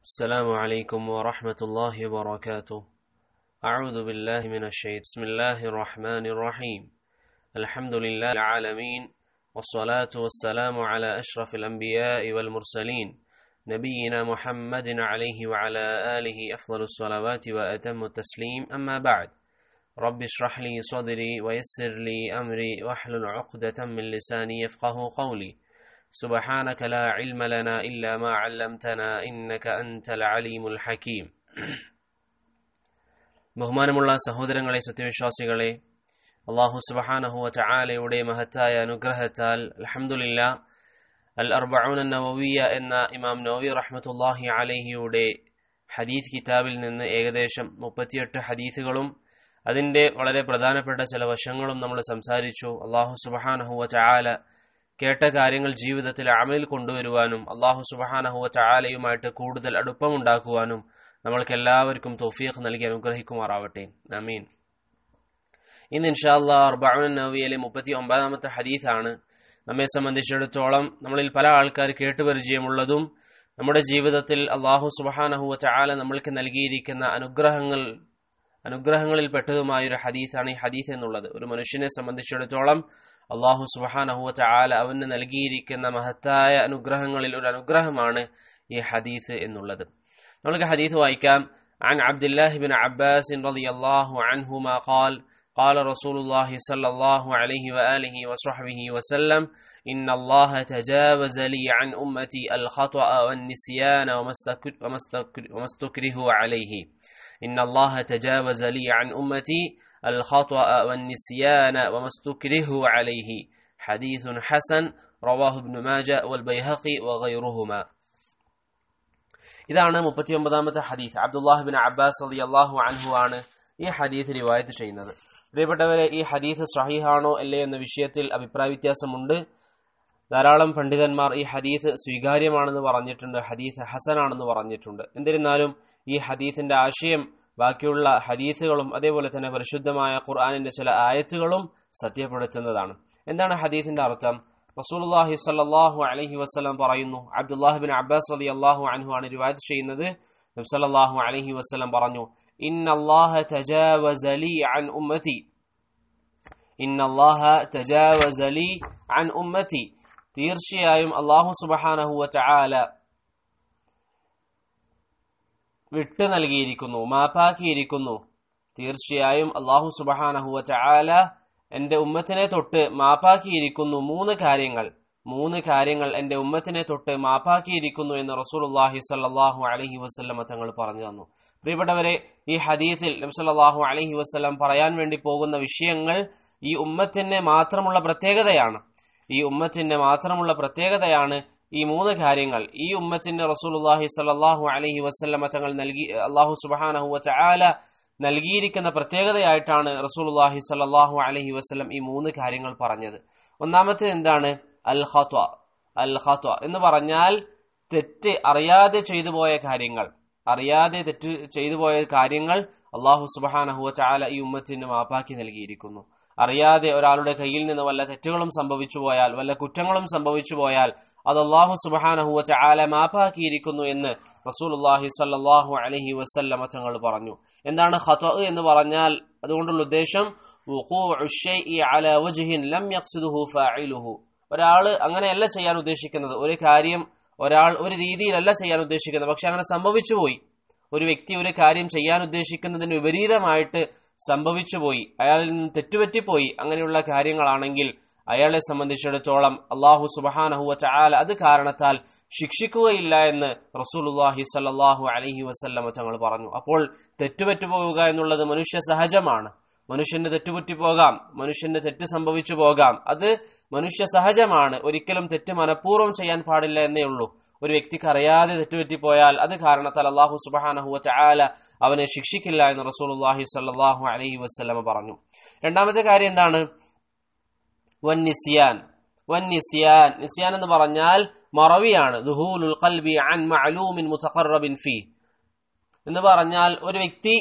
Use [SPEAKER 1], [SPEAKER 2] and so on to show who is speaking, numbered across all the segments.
[SPEAKER 1] السلام عليكم ورحمة الله وبركاته أعوذ بالله من الشيطان بسم الله الرحمن الرحيم الحمد لله العالمين والصلاة والسلام على أشرف الأنبياء والمرسلين نبينا محمد عليه وعلى آله أفضل الصلوات وأتم التسليم أما بعد رب اشرح لي صدري ويسر لي أمري واحلل عقدة من لساني يفقه قولي سبحانك لا علم لنا إلا ما علمتنا إنك أنت العليم الحكيم ബഹുമാനമുള്ള സഹോദരങ്ങളെ സത്യവിശ്വാസികളെ അള്ളാഹു സുബഹാനഹുവ ചായാലയുടെ മഹത്തായ അനുഗ്രഹത്താൽ അലഹമുല്ല അൽ അർബഊൻ നവവിയ എന്ന ഇമാം നവവി റഹ്മത്തുല്ലാഹി അലഹിയുടെ ഹദീസ് കിതാബിൽ നിന്ന് ഏകദേശം മുപ്പത്തിയെട്ട് ഹദീസുകളും അതിൻ്റെ വളരെ പ്രധാനപ്പെട്ട ചില വശങ്ങളും നമ്മൾ സംസാരിച്ചു അള്ളാഹു സുബഹാനഹുവ ചായാല കേട്ട കാര്യങ്ങൾ ജീവിതത്തിൽ അമലിൽ കൊണ്ടുവരുവാനും അള്ളാഹു സുബഹാനഹുവ ചായാലയുമായിട്ട് കൂടുതൽ അടുപ്പമുണ്ടാക്കുവാനും നമ്മൾക്ക് എല്ലാവർക്കും തൗഫീഖ് നൽകി അനുഗ്രഹിക്കുമാറാവട്ടെ അമീൻ ഇന്ന് ഇൻഷാല്ലാ അർബാൻ നവിയിലെ മുപ്പത്തി ഒമ്പതാമത്തെ ഹദീസാണ് നമ്മെ സംബന്ധിച്ചിടത്തോളം നമ്മളിൽ പല ആൾക്കാർ കേട്ടുപരിചയമുള്ളതും നമ്മുടെ ജീവിതത്തിൽ അള്ളാഹു സുബഹാനഹുവ ചാല നമ്മൾക്ക് നൽകിയിരിക്കുന്ന അനുഗ്രഹങ്ങൾ അനുഗ്രഹങ്ങളിൽ പെട്ടതുമായ ഒരു ഹദീസാണ് ഈ ഹദീസ് എന്നുള്ളത് ഒരു മനുഷ്യനെ സംബന്ധിച്ചിടത്തോളം അള്ളാഹു സുബഹാനഹുവ ചാല അവന് നൽകിയിരിക്കുന്ന മഹത്തായ അനുഗ്രഹങ്ങളിൽ ഒരു അനുഗ്രഹമാണ് ഈ ഹദീസ് എന്നുള്ളത് നമുക്ക് ഹദീസ് വായിക്കാം عن عبد الله بن عباس رضي الله عنهما قال قال رسول الله صلى الله عليه وآله وصحبه وسلم إن الله تجاوز لي عن أمتي الخطأ والنسيان وما استكره عليه إن الله تجاوز لي عن أمتي الخطأ والنسيان وما استكره عليه حديث حسن رواه ابن ماجه والبيهقي وغيرهما ഇതാണ് മുപ്പത്തിയൊമ്പതാമത്തെ ഹദീസ് അബ്ദുല്ലാഹ് ബിൻ അബ്ബാസ് അലി അള്ളാഹു അൻഹു ആണ് ഈ ഹദീസ് റിവായത്ത് ചെയ്യുന്നത് പ്രിയപ്പെട്ടവരെ ഈ ഹദീസ് സഹീഹാണോ അല്ലേ എന്ന വിഷയത്തിൽ അഭിപ്രായ വ്യത്യാസമുണ്ട് ധാരാളം പണ്ഡിതന്മാർ ഈ ഹദീസ് സ്വീകാര്യമാണെന്ന് പറഞ്ഞിട്ടുണ്ട് ഹദീസ് ഹസനാണെന്ന് പറഞ്ഞിട്ടുണ്ട് എന്നിരുന്നാലും ഈ ഹദീസിന്റെ ആശയം ബാക്കിയുള്ള ഹദീസുകളും അതേപോലെ തന്നെ പരിശുദ്ധമായ ഖുർആാനിന്റെ ചില ആയത്തുകളും സത്യപ്പെടുത്തുന്നതാണ് എന്താണ് ഹദീസിന്റെ അർത്ഥം റസൂലുള്ളാഹി സ്വല്ലല്ലാഹു അലൈഹി വസല്ലം പറയുന്നു അബ്ദുല്ലാഹ് ബിൻ അബ്ബാസ് റളിയല്ലാഹു അൻഹു ആണ് റിവായത്ത് ചെയ്യുന്നത് നബി സല്ലല്ലാഹു അലൈഹി വസല്ലം പറഞ്ഞു ഇന്നല്ലാഹ തജാവസ ലി അൻ ഉമ്മതി ഇന്നല്ലാഹ തജാവസ ലി അൻ ഉമ്മതി തീർച്ചയായും അല്ലാഹു സുബ്ഹാനഹു വ തആല വിട്ടു നൽകിയിരിക്കുന്നു മാപ്പാക്കിയിരിക്കുന്നു തീർച്ചയായും അള്ളാഹു സുബഹാനഹു വ തആല എന്റെ ഉമ്മത്തിനെ തൊട്ട് മാപ്പാക്കിയിരിക്കുന്നു മൂന്ന് കാര്യങ്ങൾ മൂന്ന് കാര്യങ്ങൾ എന്റെ ഉമ്മത്തിനെ തൊട്ട് മാപ്പാക്കിയിരിക്കുന്നു എന്ന് റസൂലുള്ളാഹി സ്വല്ലല്ലാഹു അലൈഹി വസല്ലം തങ്ങൾ പറഞ്ഞു തന്നു പ്രിയപ്പെട്ടവരെ ഈ ഹദീസിൽ നബ്സല്ലാഹു അലൈഹി വസല്ലം പറയാൻ വേണ്ടി പോകുന്ന വിഷയങ്ങൾ ഈ ഉമ്മത്തിന്റെ മാത്രമുള്ള പ്രത്യേകതയാണ് ഈ ഉമ്മത്തിന്റെ മാത്രമുള്ള പ്രത്യേകതയാണ് ഈ മൂന്ന് കാര്യങ്ങൾ ഈ ഉമ്മത്തിന്റെ റസൂലുള്ളാഹി സ്വല്ലല്ലാഹു അലൈഹി വസല്ലം തങ്ങൾ നൽകി അള്ളാഹു സുബ്ഹാനഹു വ തആല നൽകിയിരിക്കുന്ന പ്രത്യേകതയായിട്ടാണ് റസൂലുള്ളാഹി സ്വല്ലല്ലാഹു അലൈഹി വസല്ലം ഈ മൂന്ന് കാര്യങ്ങൾ പറഞ്ഞത് ഒന്നാമത്തെ എന്താണ് അൽ ഖത്വ അൽ ഖത്വ എന്ന് പറഞ്ഞാൽ തെറ്റ് അറിയാതെ ചെയ്തു പോയ കാര്യങ്ങൾ അറിയാതെ തെറ്റ് ചെയ്തു പോയ കാര്യങ്ങൾ അള്ളാഹു സുബഹാനഹു ചാല ഈ ഉമ്മത്തിന് മാപ്പാക്കി നൽകിയിരിക്കുന്നു അറിയാതെ ഒരാളുടെ കയ്യിൽ നിന്ന് വല്ല തെറ്റുകളും സംഭവിച്ചു പോയാൽ വല്ല കുറ്റങ്ങളും സംഭവിച്ചു പോയാൽ അത് അള്ളാഹു സുബഹാനഹുവ ചാല മാപ്പാക്കിയിരിക്കുന്നു എന്ന് റസൂലുല്ലാഹി സല്ലാഹു അലഹി വസല്ലമ തങ്ങൾ പറഞ്ഞു എന്താണ് ഖത്വ എന്ന് പറഞ്ഞാൽ അതുകൊണ്ടുള്ള ഉദ്ദേശം ഒരാള് അങ്ങനെയല്ല ചെയ്യാൻ ഉദ്ദേശിക്കുന്നത് ഒരു കാര്യം ഒരാൾ ഒരു രീതിയിലല്ല ചെയ്യാൻ ഉദ്ദേശിക്കുന്നത് പക്ഷെ അങ്ങനെ സംഭവിച്ചു പോയി ഒരു വ്യക്തി ഒരു കാര്യം ചെയ്യാൻ ഉദ്ദേശിക്കുന്നതിന് വിപരീതമായിട്ട് സംഭവിച്ചുപോയി അയാളിൽ നിന്ന് തെറ്റുപറ്റിപ്പോയി അങ്ങനെയുള്ള കാര്യങ്ങളാണെങ്കിൽ അയാളെ സംബന്ധിച്ചിടത്തോളം അള്ളാഹു സുബഹാനഹുവ ചാല അത് കാരണത്താൽ ശിക്ഷിക്കുകയില്ല എന്ന് റസൂലുല്ലാഹി സല്ലാഹു അലഹി വസല്ലമ തങ്ങൾ പറഞ്ഞു അപ്പോൾ തെറ്റുപറ്റുപോവുക എന്നുള്ളത് മനുഷ്യ സഹജമാണ് മനുഷ്യന് തെറ്റുപറ്റി പോകാം മനുഷ്യന് തെറ്റ് സംഭവിച്ചു പോകാം അത് മനുഷ്യ സഹജമാണ് ഒരിക്കലും തെറ്റ് മനഃപൂർവ്വം ചെയ്യാൻ പാടില്ല എന്നേ ഉള്ളൂ ഒരു വ്യക്തിക്ക് അറിയാതെ തെറ്റുപറ്റിപ്പോയാൽ അത് കാരണത്താൽ അള്ളാഹു സുബഹാനഹുവ ചാല അവനെ ശിക്ഷിക്കില്ല എന്ന് റസൂലുല്ലാഹി സല്ലാഹു അലഹി വസ്ലമ പറഞ്ഞു രണ്ടാമത്തെ കാര്യം എന്താണ് വൻ നിസിയാൻ വൻ നിസിയാൻ നിസിയാൻ എന്ന് പറഞ്ഞാൽ മറവിയാണ് ദുഹൂലുൽ ഖൽബി അൻ മഅലൂമിൻ മുതഖറബിൻ ഫീ എന്ന് പറഞ്ഞാൽ ഒരു വ്യക്തി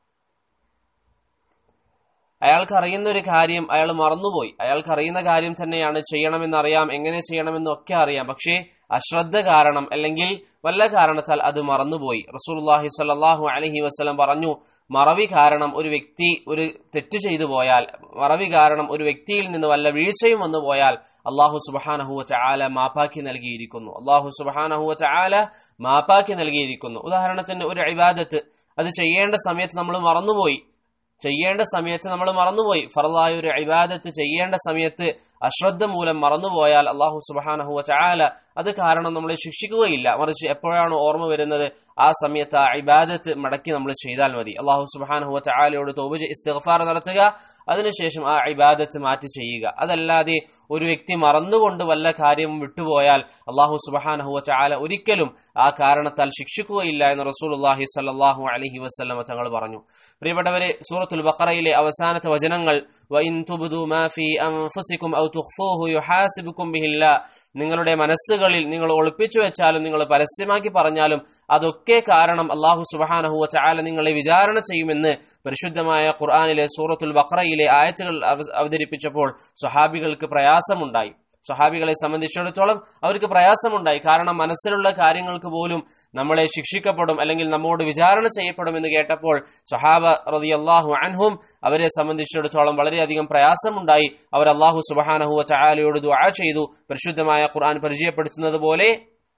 [SPEAKER 1] അയാൾക്ക് അറിയുന്ന ഒരു കാര്യം അയാൾ മറന്നുപോയി അയാൾക്ക് അറിയുന്ന കാര്യം തന്നെയാണ് ചെയ്യണമെന്നറിയാം എങ്ങനെ ചെയ്യണമെന്നും ഒക്കെ അറിയാം പക്ഷേ അശ്രദ്ധ കാരണം അല്ലെങ്കിൽ വല്ല കാരണത്താൽ അത് മറന്നുപോയി റസൂലുള്ളാഹി സ്വല്ലല്ലാഹു അലൈഹി വസല്ലം പറഞ്ഞു മറവി കാരണം ഒരു വ്യക്തി ഒരു തെറ്റ് ചെയ്തു പോയാൽ മറവി കാരണം ഒരു വ്യക്തിയിൽ നിന്ന് വല്ല വീഴ്ചയും വന്നു പോയാൽ അള്ളാഹു സുബഹാനഹുവ ചാല മാപ്പാക്കി നൽകിയിരിക്കുന്നു അള്ളാഹു സുബഹാനഹുവ ചാല മാപ്പാക്കി നൽകിയിരിക്കുന്നു ഉദാഹരണത്തിന് ഒരു ഇബാദത്ത് അത് ചെയ്യേണ്ട സമയത്ത് നമ്മൾ മറന്നുപോയി ചെയ്യേണ്ട സമയത്ത് നമ്മൾ മറന്നുപോയി ഫറലായ ഒരു ഇബാദത്ത് ചെയ്യേണ്ട സമയത്ത് അശ്രദ്ധ മൂലം മറന്നുപോയാൽ അള്ളാഹു സുബഹാനഹുവ ചാല അത് കാരണം നമ്മളെ ശിക്ഷിക്കുകയില്ല മറിച്ച് എപ്പോഴാണ് ഓർമ്മ വരുന്നത് ആ സമയത്ത് ആ ഇബാദത്ത് മടക്കി നമ്മൾ ചെയ്താൽ മതി അള്ളാഹു സുബഹാനഹുവ ചാലയോട് തോപ് ഇസ്തിഗ്ഫാർ നടത്തുക അതിനുശേഷം ആ ഇബാദത്ത് മാറ്റി ചെയ്യുക അതല്ലാതെ ഒരു വ്യക്തി മറന്നുകൊണ്ട് വല്ല കാര്യവും വിട്ടുപോയാൽ അള്ളാഹു സുബഹാനഹുവ ചാല ഒരിക്കലും ആ കാരണത്താൽ ശിക്ഷിക്കുകയില്ല എന്ന് റസൂലുള്ളാഹി സ്വല്ലല്ലാഹു അലൈഹി വസല്ലമ തങ്ങൾ പറഞ്ഞു പ്രിയപ്പെട്ടവരെ സൂറത്തുൽ ബഖറയിലെ അവസാനത്തെ വചനങ്ങൾ വഇൻ തുബ്ദു മാ ഫീ അൻഫുസികും ഔ തുഖ്ഫൂഹു യുഹാസിബുകും ബിഹില്ലാ നിങ്ങളുടെ മനസ്സുകളിൽ നിങ്ങൾ ഒളിപ്പിച്ചു വെച്ചാലും നിങ്ങൾ പരസ്യമാക്കി പറഞ്ഞാലും അതൊക്കെ കാരണം അള്ളാഹു സുബഹാനഹുവ ചാല നിങ്ങളെ വിചാരണ ചെയ്യുമെന്ന് പരിശുദ്ധമായ ഖുർആാനിലെ സൂറത്തുൽ ബക്രയിലെ ആയത്തുകൾ അവതരിപ്പിച്ചപ്പോൾ സ്വഹാബികൾക്ക് പ്രയാസമുണ്ടായി സ്വഹാബികളെ സംബന്ധിച്ചിടത്തോളം അവർക്ക് പ്രയാസമുണ്ടായി കാരണം മനസ്സിലുള്ള കാര്യങ്ങൾക്ക് പോലും നമ്മളെ ശിക്ഷിക്കപ്പെടും അല്ലെങ്കിൽ നമ്മോട് വിചാരണ ചെയ്യപ്പെടും എന്ന് കേട്ടപ്പോൾ സ്വഹാബ റതി അള്ളാഹു അൻഹും അവരെ സംബന്ധിച്ചിടത്തോളം വളരെയധികം പ്രയാസമുണ്ടായി അവർ അള്ളാഹു സുബഹാനഹുവ ചായാലയോട് ദുആ ചെയ്തു പരിശുദ്ധമായ ഖുർആൻ പരിചയപ്പെടുത്തുന്നത് പോലെ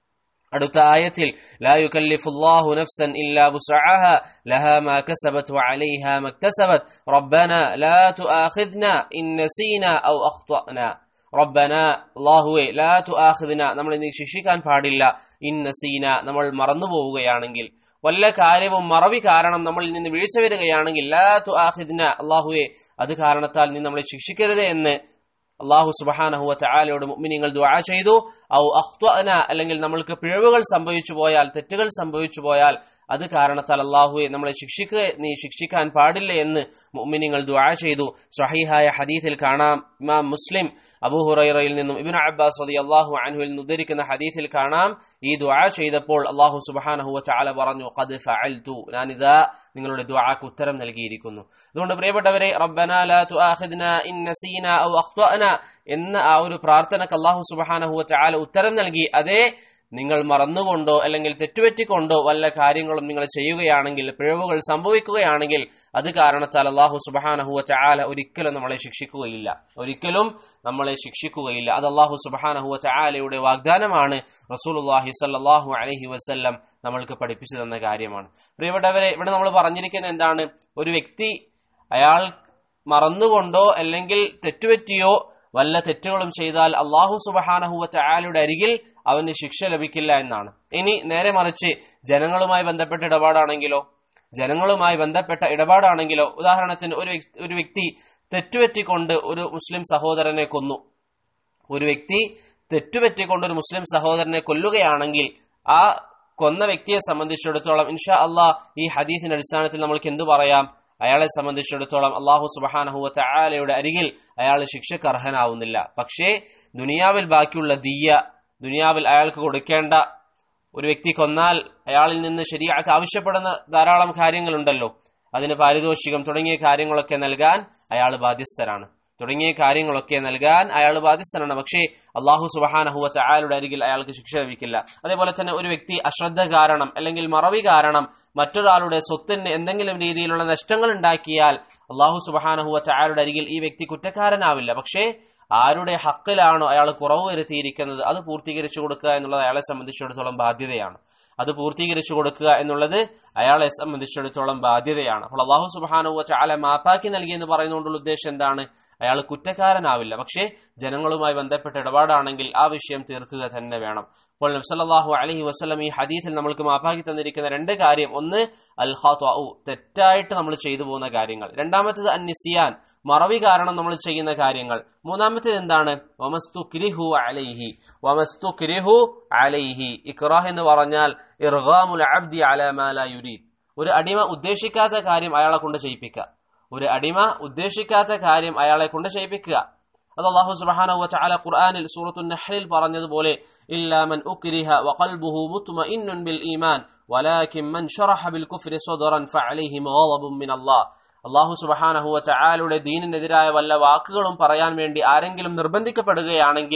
[SPEAKER 1] അടുത്ത ആയത്തിൽ ലാ യുകല്ലിഫുല്ലാഹു നഫ്സൻ ഇല്ലാ വുസ്അഹ ലഹാ മാ കസബത് വഅലൈഹാ മക്തസബത് റബ്ബന ലാ തുആഖിദ്ന ഇൻ നസീന ഔ അഖ്തഅന റബ്ബന അള്ളാഹുവെ ലാ തുആഖിദ്ന നമ്മൾ നീ ശിക്ഷിക്കാൻ പാടില്ല ഇൻ നസീന നമ്മൾ മറന്നു പോവുകയാണെങ്കിൽ വല്ല കാര്യവും മറവി കാരണം നമ്മളിൽ നിന്ന് വീഴ്ച വരികയാണെങ്കിൽ ലാ തുആഖിദ്ന അള്ളാഹുവെ അത് കാരണത്താൽ നീ നമ്മളെ ശിക്ഷിക്കരുത് എന്ന് അള്ളാഹു സുബഹാനഹുവ ചായാലയോട് മുഅ്മിനീങ്ങൾ ദുആ ചെയ്തു ഔ അഖ്ത്വഅന അല്ലെങ്കിൽ നമ്മൾക്ക് പിഴവുകൾ സംഭവിച്ചു പോയാൽ തെറ്റുകൾ സംഭവിച്ചു പോയാൽ അത് കാരണത്താൽ അള്ളാഹുവെ നമ്മളെ ശിക്ഷിക്കുക നീ ശിക്ഷിക്കാൻ പാടില്ല എന്ന് മുഅ്മിനീങ്ങൾ ദുആ ചെയ്തു സ്വഹീഹായ ഹദീസിൽ കാണാം ഇമാം മുസ്ലിം അബൂ ഹുറൈറയിൽ നിന്നും ഇബ്നു അബ്ബാസ് റളിയല്ലാഹു അൻഹുവിൽ നിന്ന് ഉദ്ധരിക്കുന്ന ഹദീസിൽ കാണാം ഈ ദുആ ചെയ്തപ്പോൾ അള്ളാഹു സുബ്ഹാനഹു തആല പറഞ്ഞു ഖദ് ഫഅൽതു ഞാനിതാ നിങ്ങളുടെ ദുആക്ക് ഉത്തരം നൽകിയിരിക്കുന്നു അതുകൊണ്ട് പ്രിയപ്പെട്ടവരെ റബ്ബന ലാ തുആഖിദ്ന ഇൻ നസീന ഔ അഖ്തഅന എന്ന ആ ഒരു പ്രാർത്ഥനക്ക് അള്ളാഹു സുബ്ഹാനഹു തആല ഉത്തരം നൽകി അതേ നിങ്ങൾ മറന്നുകൊണ്ടോ അല്ലെങ്കിൽ തെറ്റുപറ്റിക്കൊണ്ടോ വല്ല കാര്യങ്ങളും നിങ്ങൾ ചെയ്യുകയാണെങ്കിൽ പിഴവുകൾ സംഭവിക്കുകയാണെങ്കിൽ അത് കാരണത്താൽ അള്ളാഹു സുബഹാനഹുവ ചാല ഒരിക്കലും നമ്മളെ ശിക്ഷിക്കുകയില്ല ഒരിക്കലും നമ്മളെ ശിക്ഷിക്കുകയില്ല അത് അള്ളാഹു സുബഹാനഹുവ ചാലയുടെ വാഗ്ദാനമാണ് റസൂലുല്ലാഹി സല്ലാഹു അലഹി വസ്ല്ലം നമ്മൾക്ക് പഠിപ്പിച്ചു തന്ന കാര്യമാണ് പ്രിയപ്പെട്ടവരെ ഇവിടെ നമ്മൾ പറഞ്ഞിരിക്കുന്നത് എന്താണ് ഒരു വ്യക്തി അയാൾ മറന്നുകൊണ്ടോ അല്ലെങ്കിൽ തെറ്റുപറ്റിയോ വല്ല തെറ്റുകളും ചെയ്താൽ അള്ളാഹു സുബഹാനഹുവ ചായാലയുടെ അരികിൽ അവന് ശിക്ഷ ലഭിക്കില്ല എന്നാണ് ഇനി നേരെ മറിച്ച് ജനങ്ങളുമായി ബന്ധപ്പെട്ട ഇടപാടാണെങ്കിലോ ജനങ്ങളുമായി ബന്ധപ്പെട്ട ഇടപാടാണെങ്കിലോ ഉദാഹരണത്തിന് ഒരു ഒരു വ്യക്തി തെറ്റുപറ്റിക്കൊണ്ട് ഒരു മുസ്ലിം സഹോദരനെ കൊന്നു ഒരു വ്യക്തി തെറ്റുപറ്റിക്കൊണ്ട് ഒരു മുസ്ലിം സഹോദരനെ കൊല്ലുകയാണെങ്കിൽ ആ കൊന്ന വ്യക്തിയെ സംബന്ധിച്ചിടത്തോളം ഇൻഷാ അള്ളാഹ് ഈ ഹദീസിന്റെ അടിസ്ഥാനത്തിൽ നമ്മൾക്ക് എന്തു പറയാം അയാളെ സംബന്ധിച്ചിടത്തോളം അള്ളാഹു സുബഹാനഹുവ ചായാലയുടെ അരികിൽ അയാൾ ശിക്ഷക്ക് അർഹനാവുന്നില്ല പക്ഷേ ദുനിയാവിൽ ബാക്കിയുള്ള ദീയ ദുനിയാവിൽ അയാൾക്ക് കൊടുക്കേണ്ട ഒരു വ്യക്തി കൊന്നാൽ അയാളിൽ നിന്ന് ശരിയായിട്ട് ആവശ്യപ്പെടുന്ന ധാരാളം കാര്യങ്ങളുണ്ടല്ലോ അതിന് പാരിതോഷികം തുടങ്ങിയ കാര്യങ്ങളൊക്കെ നൽകാൻ അയാൾ ബാധ്യസ്ഥരാണ് തുടങ്ങിയ കാര്യങ്ങളൊക്കെ നൽകാൻ അയാൾ ബാധ്യസ്ഥനാണ് പക്ഷേ അള്ളാഹു സുബഹാനഹുവ ചായാലുടെ അരികിൽ അയാൾക്ക് ശിക്ഷ ലഭിക്കില്ല അതേപോലെ തന്നെ ഒരു വ്യക്തി അശ്രദ്ധ കാരണം അല്ലെങ്കിൽ മറവി കാരണം മറ്റൊരാളുടെ സ്വത്തിന് എന്തെങ്കിലും രീതിയിലുള്ള നഷ്ടങ്ങൾ ഉണ്ടാക്കിയാൽ അള്ളാഹു സുബഹാനഹുവ ചായാലുടെ അരികിൽ ഈ വ്യക്തി കുറ്റക്കാരനാവില്ല പക്ഷേ ആരുടെ ഹക്കിലാണോ അയാൾ കുറവ് വരുത്തിയിരിക്കുന്നത് അത് പൂർത്തീകരിച്ചു കൊടുക്കുക എന്നുള്ളത് അയാളെ സംബന്ധിച്ചിടത്തോളം ബാധ്യതയാണ് അത് പൂർത്തീകരിച്ചു കൊടുക്കുക എന്നുള്ളത് അയാളെ സംബന്ധിച്ചിടത്തോളം ബാധ്യതയാണ് അപ്പോൾ അള്ളാഹു സുബാനുവ ചാല മാപ്പാക്കി നൽകി എന്ന് പറയുന്നതുകൊണ്ടുള്ള ഉദ്ദേശം എന്താണ് അയാൾ കുറ്റക്കാരനാവില്ല പക്ഷേ ജനങ്ങളുമായി ബന്ധപ്പെട്ട ഇടപാടാണെങ്കിൽ ആ വിഷയം തീർക്കുക തന്നെ വേണം അപ്പോൾ നബ്സല്ലാഹു അലഹി വസ്ലം ഈ ഹദീസിൽ നമ്മൾക്ക് മാപ്പാക്കി തന്നിരിക്കുന്ന രണ്ട് കാര്യം ഒന്ന് അൽ ഹാത്വ തെറ്റായിട്ട് നമ്മൾ ചെയ്തു പോകുന്ന കാര്യങ്ങൾ രണ്ടാമത്തേത് അന്നിസിയാൻ മറവി കാരണം നമ്മൾ ചെയ്യുന്ന കാര്യങ്ങൾ മൂന്നാമത്തേത് എന്താണ് വമസ്തു കിരിഹു അലൈഹി വമസ്തു കിരിഹു അലൈഹി ഇക്റാഹ് എന്ന് പറഞ്ഞാൽ ഇർഗാമുൽ അബ്ദി അലമാല യുരീദ് ഒരു അടിമ ഉദ്ദേശിക്കാത്ത കാര്യം അയാളെ കൊണ്ട് ചെയ്യിപ്പിക്കുക ഒരു അടിമ ഉദ്ദേശിക്കാത്ത കാര്യം അയാളെ കൊണ്ട് ചെയ്യിപ്പിക്കുക അത് അള്ളാഹു സുബ്ഹാനഹു വതആല ഖുർആനിൽ സൂറത്തു നഹ്ലിൽ പറഞ്ഞതുപോലെ ഇല്ലാ മൻ ഉക്രിഹ വഖൽബുഹു മുത്മഇന്നുൻ ബിൽ ഈമാൻ വലാകിൻ മൻ ശറഹ ബിൽ കുഫ്രി സദറൻ ഫഅലൈഹി ഗളബുൻ മിൻ അല്ലാഹ് അള്ളാഹു സുബ്ഹാനഹു വതആലയുടെ ദീനിനെതിരായ വല്ല വാക്കുകളും പറയാൻ വേണ്ടി ആരെങ്കിലും നിർബന്ധിക്കപ്പെടുകയാണെങ്കിൽ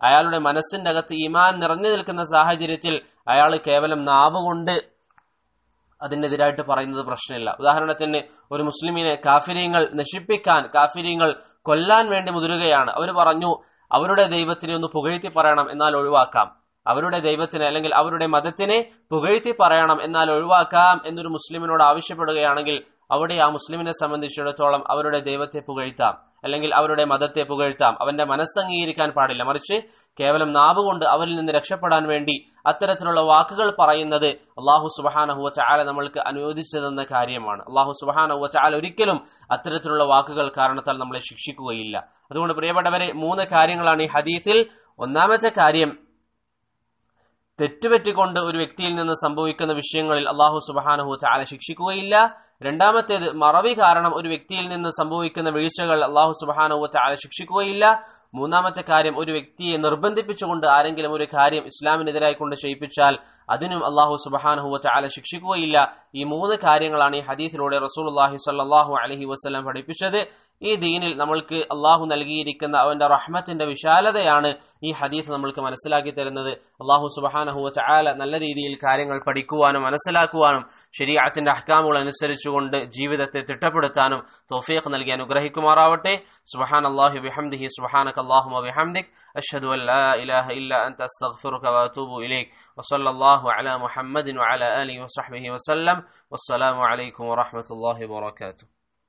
[SPEAKER 1] അയാളുടെ മനസ്സിന്റെ അകത്ത് ഈമാൻ നിറഞ്ഞു നിൽക്കുന്ന സാഹചര്യത്തിൽ അയാൾ കേവലം നാവ് കൊണ്ട് അതിനെതിരായിട്ട് പറയുന്നത് പ്രശ്നമില്ല ഉദാഹരണത്തിന് ഒരു മുസ്ലിമിനെ കാഫിര്യങ്ങൾ നശിപ്പിക്കാൻ കാഫിര്യങ്ങൾ കൊല്ലാൻ വേണ്ടി മുതിരുകയാണ് അവർ പറഞ്ഞു അവരുടെ ദൈവത്തിനെ ഒന്ന് പുകഴ്ത്തി പറയണം എന്നാൽ ഒഴിവാക്കാം അവരുടെ ദൈവത്തിനെ അല്ലെങ്കിൽ അവരുടെ മതത്തിനെ പുകഴ്ത്തി പറയണം എന്നാൽ ഒഴിവാക്കാം എന്നൊരു മുസ്ലിമിനോട് ആവശ്യപ്പെടുകയാണെങ്കിൽ അവിടെ ആ മുസ്ലിമിനെ സംബന്ധിച്ചിടത്തോളം അവരുടെ ദൈവത്തെ പുകഴ്ത്താം അല്ലെങ്കിൽ അവരുടെ മതത്തെ പുകഴ്ത്താം അവന്റെ മനസ്സ് അംഗീകരിക്കാൻ പാടില്ല മറിച്ച് കേവലം നാവ് കൊണ്ട് അവരിൽ നിന്ന് രക്ഷപ്പെടാൻ വേണ്ടി അത്തരത്തിലുള്ള വാക്കുകൾ പറയുന്നത് അള്ളാഹു സുബഹാനഹുവ ചാല നമ്മൾക്ക് അനുവദിച്ചതെന്ന കാര്യമാണ് അള്ളാഹു സുബഹാനഹുവ ചാല ഒരിക്കലും അത്തരത്തിലുള്ള വാക്കുകൾ കാരണത്താൽ നമ്മളെ ശിക്ഷിക്കുകയില്ല അതുകൊണ്ട് പ്രിയപ്പെട്ടവരെ മൂന്ന് കാര്യങ്ങളാണ് ഈ ഹദീസിൽ ഒന്നാമത്തെ കാര്യം തെറ്റുപറ്റിക്കൊണ്ട് ഒരു വ്യക്തിയിൽ നിന്ന് സംഭവിക്കുന്ന വിഷയങ്ങളിൽ അള്ളാഹു സുബഹാനഹു ചാല ശിക്ഷിക്കുകയില്ല രണ്ടാമത്തേത് മറവി കാരണം ഒരു വ്യക്തിയിൽ നിന്ന് സംഭവിക്കുന്ന വീഴ്ചകൾ അള്ളാഹു സുബഹാനഹു ചാല ശിക്ഷിക്കുകയില്ല മൂന്നാമത്തെ കാര്യം ഒരു വ്യക്തിയെ നിർബന്ധിപ്പിച്ചുകൊണ്ട് ആരെങ്കിലും ഒരു കാര്യം ഇസ്ലാമിനെതിരായി കൊണ്ട് ചെയ്യിപ്പിച്ചാൽ അതിനും അള്ളാഹു സുബഹാനഹുവ ചാല ശിക്ഷിക്കുകയില്ല ഈ മൂന്ന് കാര്യങ്ങളാണ് ഈ ഹദീസിലൂടെ റസൂൽ അള്ളാഹി സല്ലാഹു അലഹി വസ്ലം പഠിപ്പിച്ചത് ഈ ദീനിൽ നമ്മൾക്ക് അള്ളാഹു നൽകിയിരിക്കുന്ന അവന്റെ റഹ്മത്തിന്റെ വിശാലതയാണ് ഈ ഹദീസ് നമ്മൾക്ക് മനസ്സിലാക്കി തരുന്നത് അള്ളാഹു സുബഹാനഹുവ ചാല നല്ല രീതിയിൽ കാര്യങ്ങൾ പഠിക്കുവാനും മനസ്സിലാക്കുവാനും ശരീരത്തിന്റെ അഹ്കാമുകൾ അനുസരിച്ചുകൊണ്ട് ജീവിതത്തെ തിട്ടപ്പെടുത്താനും തോഫീഖ് നൽകി അനുഗ്രഹിക്കുമാറാവട്ടെ സുബഹാൻ അള്ളാഹു ബിഹംദിഹി സുബഹാനക اللهم وبحمدك أشهد أن لا إله إلا أنت أستغفرك وأتوب إليك وصلى الله على محمد وعلى آله وصحبه وسلم والسلام عليكم ورحمة الله وبركاته